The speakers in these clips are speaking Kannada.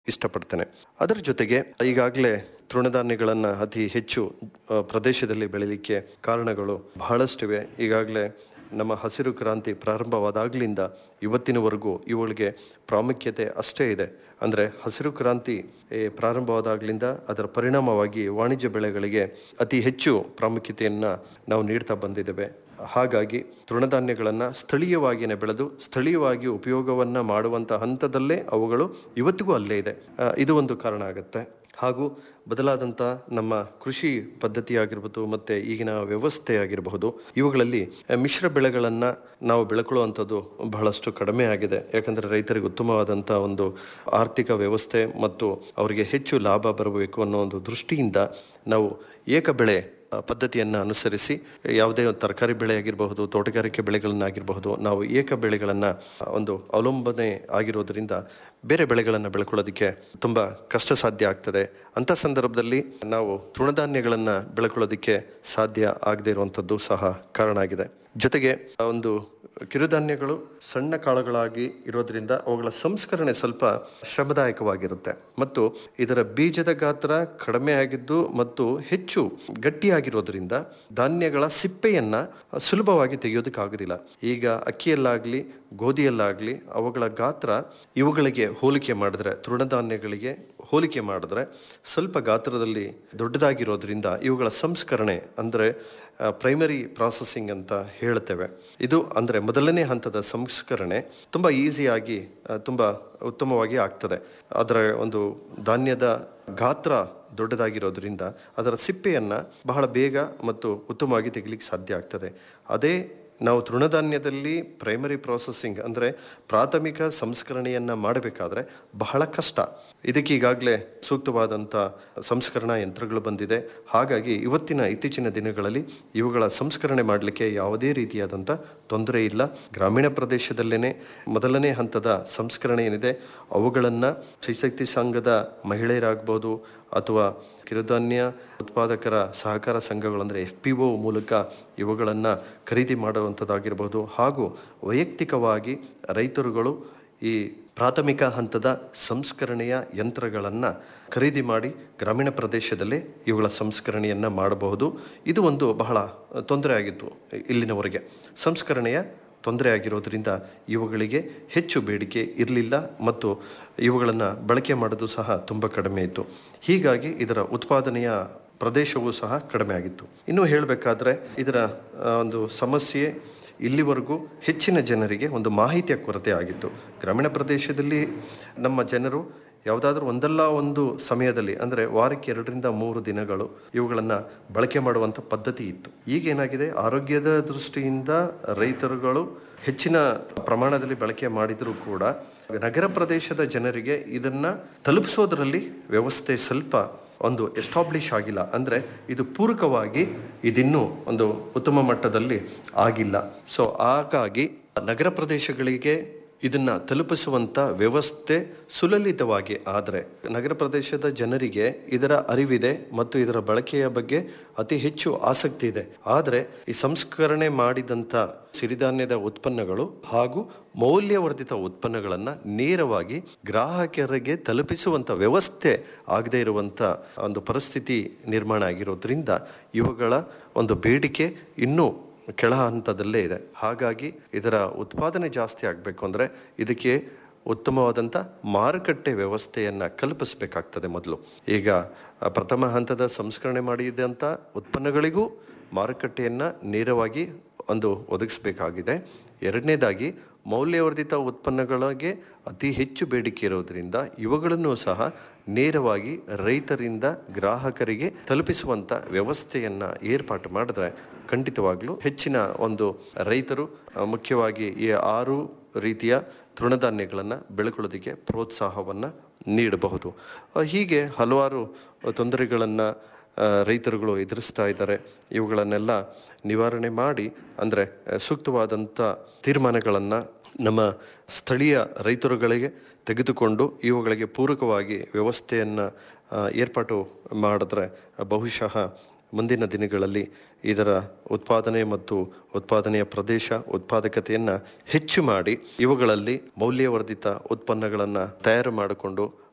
ಇಷ್ಟಪಡ್ತೇನೆ ಅದರ ಜೊತೆಗೆ ಈಗಾಗಲೇ ತೃಣಧಾನ್ಯಗಳನ್ನು ಅತಿ ಹೆಚ್ಚು ಆ, ಪ್ರದೇಶದಲ್ಲಿ ಬೆಳೀಲಿಕ್ಕೆ ಕಾರಣಗಳು ಬಹಳಷ್ಟಿವೆ ಈಗಾಗಲೇ ನಮ್ಮ ಹಸಿರು ಕ್ರಾಂತಿ ಪ್ರಾರಂಭವಾದಾಗಲಿಂದ ಇವತ್ತಿನವರೆಗೂ ಇವುಗಳಿಗೆ ಪ್ರಾಮುಖ್ಯತೆ ಅಷ್ಟೇ ಇದೆ ಅಂದರೆ ಹಸಿರು ಕ್ರಾಂತಿ ಏ, ಪ್ರಾರಂಭವಾದಾಗಲಿಂದ ಅದರ ಪರಿಣಾಮವಾಗಿ ವಾಣಿಜ್ಯ ಬೆಳೆಗಳಿಗೆ ಅತಿ ಹೆಚ್ಚು ಪ್ರಾಮುಖ್ಯತೆಯನ್ನು ನಾವು ನೀಡ್ತಾ ಬಂದಿದ್ದೇವೆ ಹಾಗಾಗಿ ತೃಣಧಾನ್ಯಗಳನ್ನು ಸ್ಥಳೀಯವಾಗಿಯೇ ಬೆಳೆದು ಸ್ಥಳೀಯವಾಗಿ ಉಪಯೋಗವನ್ನು ಮಾಡುವಂಥ ಹಂತದಲ್ಲೇ ಅವುಗಳು ಇವತ್ತಿಗೂ ಅಲ್ಲೇ ಇದೆ ಆ, ಇದು ಒಂದು ಕಾರಣ ಆಗುತ್ತೆ ಹಾಗೂ ಬದಲಾದಂಥ ನಮ್ಮ ಕೃಷಿ ಪದ್ಧತಿ ಆಗಿರ್ಬೋದು ಮತ್ತು ಈಗಿನ ವ್ಯವಸ್ಥೆ ಆಗಿರಬಹುದು ಇವುಗಳಲ್ಲಿ ಆ, ಮಿಶ್ರ ಬೆಳೆಗಳನ್ನು ನಾವು ಬೆಳ್ಕೊಳ್ಳುವಂಥದ್ದು ಬಹಳಷ್ಟು ಕಡಿಮೆ ಆಗಿದೆ ಯಾಕಂದರೆ ರೈತರಿಗೆ ಉತ್ತಮವಾದಂಥ ಒಂದು ಆರ್ಥಿಕ ವ್ಯವಸ್ಥೆ ಮತ್ತು ಅವರಿಗೆ ಹೆಚ್ಚು ಲಾಭ ಬರಬೇಕು ಅನ್ನೋ ಒಂದು ದೃಷ್ಟಿಯಿಂದ ನಾವು ಏಕ ಬೆಳೆ ಆ, ಪದ್ಧತಿಯನ್ನು ಅನುಸರಿಸಿ ಯಾವುದೇ ಒಂದು ತರಕಾರಿ ಬೆಳೆ ಆಗಿರಬಹುದು ತೋಟಗಾರಿಕೆ ಬೆಳೆಗಳನ್ನಾಗಿರಬಹುದು ನಾವು ಏಕ ಬೆಳೆಗಳನ್ನು ಒಂದು ಅವಲಂಬನೆ ಆಗಿರೋದ್ರಿಂದ ಬೇರೆ ಬೆಳೆಗಳನ್ನು ಬೆಳ್ಕೊಳ್ಳೋದಕ್ಕೆ ತುಂಬ ಕಷ್ಟ ಸಾಧ್ಯ ಆಗ್ತದೆ ಅಂಥ ಸಂದರ್ಭದಲ್ಲಿ ನಾವು ತೃಣಧಾನ್ಯಗಳನ್ನು ಬೆಳ್ಕೊಳ್ಳೋದಕ್ಕೆ ಸಾಧ್ಯ ಆಗದೇ ಇರುವಂಥದ್ದು ಸಹ ಕಾರಣ ಆಗಿದೆ ಜೊತೆಗೆ ಆ ಒಂದು ಕಿರುಧಾನ್ಯಗಳು ಸಣ್ಣ ಕಾಳುಗಳಾಗಿ ಇರೋದ್ರಿಂದ ಅವುಗಳ ಸಂಸ್ಕರಣೆ ಸ್ವಲ್ಪ ಶ್ರಮದಾಯಕವಾಗಿರುತ್ತೆ ಮತ್ತು ಇದರ ಬೀಜದ ಗಾತ್ರ ಕಡಿಮೆ ಆಗಿದ್ದು ಮತ್ತು ಹೆಚ್ಚು ಗಟ್ಟಿಯಾಗಿರೋದ್ರಿಂದ ಧಾನ್ಯಗಳ ಸಿಪ್ಪೆಯನ್ನ ಸುಲಭವಾಗಿ ತೆಗೆಯೋದಕ್ಕಾಗೋದಿಲ್ಲ ಈಗ ಅಕ್ಕಿಯಲ್ಲಾಗ್ಲಿ ಗೋಧಿಯಲ್ಲಾಗ್ಲಿ ಅವುಗಳ ಗಾತ್ರ ಇವುಗಳಿಗೆ ಹೋಲಿಕೆ ಮಾಡಿದ್ರೆ ತೃಣಧಾನ್ಯಗಳಿಗೆ ಹೋಲಿಕೆ ಮಾಡಿದ್ರೆ ಸ್ವಲ್ಪ ಗಾತ್ರದಲ್ಲಿ ದೊಡ್ಡದಾಗಿರೋದ್ರಿಂದ ಇವುಗಳ ಸಂಸ್ಕರಣೆ ಅಂದರೆ ಪ್ರೈಮರಿ ಪ್ರಾಸೆಸಿಂಗ್ ಅಂತ ಹೇಳ್ತೇವೆ ಇದು ಅಂದರೆ ಮೊದಲನೇ ಹಂತದ ಸಂಸ್ಕರಣೆ ತುಂಬ ಈಸಿಯಾಗಿ ಆ, ತುಂಬ ಉತ್ತಮವಾಗಿ ಆಗ್ತದೆ ಅದರ ಒಂದು ಧಾನ್ಯದ ಗಾತ್ರ ದೊಡ್ಡದಾಗಿರೋದ್ರಿಂದ ಅದರ ಸಿಪ್ಪೆಯನ್ನು ಬಹಳ ಬೇಗ ಮತ್ತು ಉತ್ತಮವಾಗಿ ತೆಗಿಲಿಕ್ಕೆ ಸಾಧ್ಯ ಆಗ್ತದೆ ಅದೇ ನಾವು ತೃಣಧಾನ್ಯದಲ್ಲಿ ಪ್ರೈಮರಿ ಪ್ರಾಸೆಸಿಂಗ್ ಅಂದರೆ ಪ್ರಾಥಮಿಕ ಸಂಸ್ಕರಣೆಯನ್ನು ಮಾಡಬೇಕಾದ್ರೆ ಬಹಳ ಕಷ್ಟ ಇದಕ್ಕೆ ಈಗಾಗಲೇ ಸೂಕ್ತವಾದಂಥ ಸಂಸ್ಕರಣಾ ಯಂತ್ರಗಳು ಬಂದಿದೆ ಹಾಗಾಗಿ ಇವತ್ತಿನ ಇತ್ತೀಚಿನ ದಿನಗಳಲ್ಲಿ ಇವುಗಳ ಸಂಸ್ಕರಣೆ ಮಾಡಲಿಕ್ಕೆ ಯಾವುದೇ ರೀತಿಯಾದಂಥ ತೊಂದರೆ ಇಲ್ಲ ಗ್ರಾಮೀಣ ಪ್ರದೇಶದಲ್ಲೇ ಮೊದಲನೇ ಹಂತದ ಸಂಸ್ಕರಣೆ ಏನಿದೆ ಅವುಗಳನ್ನು ಶ್ರೀಶಕ್ತಿ ಸಂಘದ ಮಹಿಳೆಯರಾಗ್ಬೋದು ಅಥವಾ ಕಿರುಧಾನ್ಯ ಉತ್ಪಾದಕರ ಸಹಕಾರ ಸಂಘಗಳು ಅಂದರೆ ಎಫ್ ಪಿ ಒ ಮೂಲಕ ಇವುಗಳನ್ನು ಖರೀದಿ ಮಾಡುವಂಥದ್ದಾಗಿರ್ಬೋದು ಹಾಗೂ ವೈಯಕ್ತಿಕವಾಗಿ ರೈತರುಗಳು ಈ ಪ್ರಾಥಮಿಕ ಹಂತದ ಸಂಸ್ಕರಣೆಯ ಯಂತ್ರಗಳನ್ನು ಖರೀದಿ ಮಾಡಿ ಗ್ರಾಮೀಣ ಪ್ರದೇಶದಲ್ಲೇ ಇವುಗಳ ಸಂಸ್ಕರಣೆಯನ್ನು ಮಾಡಬಹುದು ಇದು ಒಂದು ಬಹಳ ತೊಂದರೆ ಆಗಿತ್ತು ಇಲ್ಲಿನವರೆಗೆ ಸಂಸ್ಕರಣೆಯ ತೊಂದರೆ ಆಗಿರೋದ್ರಿಂದ ಇವುಗಳಿಗೆ ಹೆಚ್ಚು ಬೇಡಿಕೆ ಇರಲಿಲ್ಲ ಮತ್ತು ಇವುಗಳನ್ನು ಬಳಕೆ ಮಾಡೋದು ಸಹ ತುಂಬ ಕಡಿಮೆ ಇತ್ತು ಹೀಗಾಗಿ ಇದರ ಉತ್ಪಾದನೆಯ ಪ್ರದೇಶವೂ ಸಹ ಕಡಿಮೆ ಆಗಿತ್ತು ಇನ್ನು ಹೇಳಬೇಕಾದ್ರೆ ಇದರ ಆ, ಒಂದು ಸಮಸ್ಯೆ ಇಲ್ಲಿವರೆಗೂ ಹೆಚ್ಚಿನ ಜನರಿಗೆ ಒಂದು ಮಾಹಿತಿಯ ಕೊರತೆ ಆಗಿತ್ತು ಗ್ರಾಮೀಣ ಪ್ರದೇಶದಲ್ಲಿ ನಮ್ಮ ಜನರು ಯಾವುದಾದ್ರೂ ಒಂದಲ್ಲ ಒಂದು ಸಮಯದಲ್ಲಿ ಅಂದರೆ ವಾರಕ್ಕೆ ಎರಡರಿಂದ ಮೂರು ದಿನಗಳು ಇವುಗಳನ್ನು ಬಳಕೆ ಮಾಡುವಂಥ ಪದ್ಧತಿ ಇತ್ತು ಈಗ ಏನಾಗಿದೆ ಆರೋಗ್ಯದ ದೃಷ್ಟಿಯಿಂದ ರೈತರುಗಳು ಹೆಚ್ಚಿನ ಪ್ರಮಾಣದಲ್ಲಿ ಬಳಕೆ ಮಾಡಿದರೂ ಕೂಡ ನಗರ ಪ್ರದೇಶದ ಜನರಿಗೆ ಇದನ್ನ ತಲುಪಿಸೋದ್ರಲ್ಲಿ ವ್ಯವಸ್ಥೆ ಸ್ವಲ್ಪ ಒಂದು ಎಸ್ಟಾಬ್ಲಿಷ್ ಆಗಿಲ್ಲ ಅಂದ್ರೆ ಇದು ಪೂರಕವಾಗಿ ಇದಿನ್ನೂ ಒಂದು ಉತ್ತಮ ಮಟ್ಟದಲ್ಲಿ ಆಗಿಲ್ಲ ಸೊ ಹಾಗಾಗಿ ನಗರ ಪ್ರದೇಶಗಳಿಗೆ ಇದನ್ನ ತಲುಪಿಸುವಂತ ವ್ಯವಸ್ಥೆ ಸುಲಲಿತವಾಗಿ ಆದರೆ ನಗರ ಪ್ರದೇಶದ ಜನರಿಗೆ ಇದರ ಅರಿವಿದೆ ಮತ್ತು ಇದರ ಬಳಕೆಯ ಬಗ್ಗೆ ಅತಿ ಹೆಚ್ಚು ಆಸಕ್ತಿ ಇದೆ ಆದರೆ ಈ ಸಂಸ್ಕರಣೆ ಮಾಡಿದಂಥ ಸಿರಿಧಾನ್ಯದ ಉತ್ಪನ್ನಗಳು ಹಾಗೂ ಮೌಲ್ಯವರ್ಧಿತ ಉತ್ಪನ್ನಗಳನ್ನು ನೇರವಾಗಿ ಗ್ರಾಹಕರಿಗೆ ತಲುಪಿಸುವಂತ ವ್ಯವಸ್ಥೆ ಆಗದೇ ಇರುವಂತ ಒಂದು ಪರಿಸ್ಥಿತಿ ನಿರ್ಮಾಣ ಆಗಿರೋದ್ರಿಂದ ಇವುಗಳ ಒಂದು ಬೇಡಿಕೆ ಇನ್ನೂ ಕೆಳ ಹಂತದಲ್ಲೇ ಇದೆ ಹಾಗಾಗಿ ಇದರ ಉತ್ಪಾದನೆ ಜಾಸ್ತಿ ಆಗಬೇಕು ಅಂದರೆ ಇದಕ್ಕೆ ಉತ್ತಮವಾದಂಥ ಮಾರುಕಟ್ಟೆ ವ್ಯವಸ್ಥೆಯನ್ನು ಕಲ್ಪಿಸಬೇಕಾಗ್ತದೆ ಮೊದಲು ಈಗ ಆ, ಪ್ರಥಮ ಹಂತದ ಸಂಸ್ಕರಣೆ ಮಾಡಿದಂಥ ಉತ್ಪನ್ನಗಳಿಗೂ ಮಾರುಕಟ್ಟೆಯನ್ನು ನೇರವಾಗಿ ಒಂದು ಒದಗಿಸಬೇಕಾಗಿದೆ ಎರಡನೇದಾಗಿ ಮೌಲ್ಯವರ್ಧಿತ ಉತ್ಪನ್ನಗಳಿಗೆ ಅತಿ ಹೆಚ್ಚು ಬೇಡಿಕೆ ಇರೋದ್ರಿಂದ ಇವುಗಳನ್ನು ಸಹ ನೇರವಾಗಿ ರೈತರಿಂದ ಗ್ರಾಹಕರಿಗೆ ತಲುಪಿಸುವಂತ ವ್ಯವಸ್ಥೆಯನ್ನ ಏರ್ಪಾಟು ಮಾಡಿದ್ರೆ ಖಂಡಿತವಾಗ್ಲೂ ಹೆಚ್ಚಿನ ಒಂದು ರೈತರು ಆ, ಮುಖ್ಯವಾಗಿ ಈ ಆರು ರೀತಿಯ ತೃಣಧಾನ್ಯಗಳನ್ನು ಬೆಳ್ಕೊಳ್ಳೋದಕ್ಕೆ ಪ್ರೋತ್ಸಾಹವನ್ನು ನೀಡಬಹುದು ಆ, ಹೀಗೆ ಹಲವಾರು ತೊಂದರೆಗಳನ್ನು ಆ, ರೈತರುಗಳು ಎದುರಿಸ್ತಾ ಇದ್ದಾರೆ ಇವುಗಳನ್ನೆಲ್ಲ ನಿವಾರಣೆ ಮಾಡಿ ಅಂದರೆ ಸೂಕ್ತವಾದಂಥ ತೀರ್ಮಾನಗಳನ್ನು ನಮ್ಮ ಸ್ಥಳೀಯ ರೈತರುಗಳಿಗೆ ತೆಗೆದುಕೊಂಡು ಇವುಗಳಿಗೆ ಪೂರಕವಾಗಿ ವ್ಯವಸ್ಥೆಯನ್ನು ಏರ್ಪಾಟು ಮಾಡಿದ್ರೆ ಬಹುಶಃ ಮುಂದಿನ ದಿನಗಳಲ್ಲಿ ಇದರ ಉತ್ಪಾದನೆ ಮತ್ತು ಉತ್ಪಾದನೆಯ ಪ್ರದೇಶ ಉತ್ಪಾದಕತೆಯನ್ನು ಹೆಚ್ಚು ಮಾಡಿ ಇವುಗಳಲ್ಲಿ ಮೌಲ್ಯವರ್ಧಿತ ಉತ್ಪನ್ನಗಳನ್ನು ತಯಾರು ಮಾಡಿಕೊಂಡು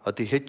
ಅತಿ ಹೆಚ್ಚು